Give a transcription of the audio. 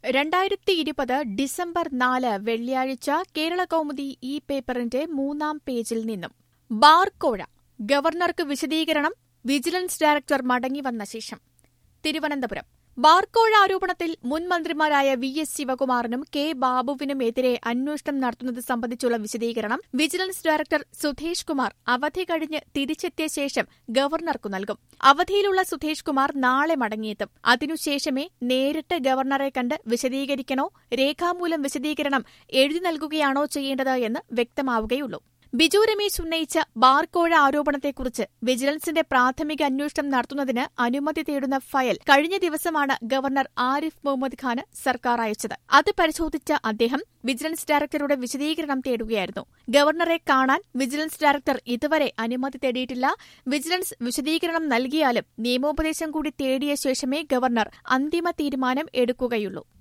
രണ്ടായിരത്തി ഇരുപത് ഡിസംബർ നാല് വെള്ളിയാഴ്ച കേരള കൗമുദി ഈ പേപ്പറിന്റെ മൂന്നാം പേജിൽ നിന്നും ബാർക്കോഴ ഗവർണർക്ക് വിശദീകരണം വിജിലൻസ് ഡയറക്ടർ മടങ്ങിവന്ന ശേഷം തിരുവനന്തപുരം ബാർക്കോഴ ആരോപണത്തിൽ മുൻ മന്ത്രിമാരായ വി എസ് ശിവകുമാറിനും കെ ബാബുവിനും എതിരെ അന്വേഷണം നടത്തുന്നത് സംബന്ധിച്ചുള്ള വിശദീകരണം വിജിലൻസ് ഡയറക്ടർ സുധേഷ് കുമാർ അവധി കഴിഞ്ഞ് തിരിച്ചെത്തിയ ശേഷം ഗവർണർക്കു നൽകും അവധിയിലുള്ള സുധേഷ് കുമാർ നാളെ മടങ്ങിയെത്തും അതിനുശേഷമേ നേരിട്ട് ഗവർണറെ കണ്ട് വിശദീകരിക്കണോ രേഖാമൂലം വിശദീകരണം എഴുതി നൽകുകയാണോ ചെയ്യേണ്ടത് എന്ന് വ്യക്തമാവുകയുള്ളൂ ബിജു രമേശ് ഉന്നയിച്ച ബാർക്കോഴ ആരോപണത്തെക്കുറിച്ച് വിജിലൻസിന്റെ പ്രാഥമിക അന്വേഷണം നടത്തുന്നതിന് അനുമതി തേടുന്ന ഫയൽ കഴിഞ്ഞ ദിവസമാണ് ഗവർണർ ആരിഫ് മുഹമ്മദ് ഖാന് സർക്കാർ അയച്ചത് അത് പരിശോധിച്ച അദ്ദേഹം വിജിലൻസ് ഡയറക്ടറുടെ വിശദീകരണം തേടുകയായിരുന്നു ഗവർണറെ കാണാൻ വിജിലൻസ് ഡയറക്ടർ ഇതുവരെ അനുമതി തേടിയിട്ടില്ല വിജിലൻസ് വിശദീകരണം നൽകിയാലും നിയമോപദേശം കൂടി തേടിയ ശേഷമേ ഗവർണർ അന്തിമ തീരുമാനം എടുക്കുകയുള്ളൂ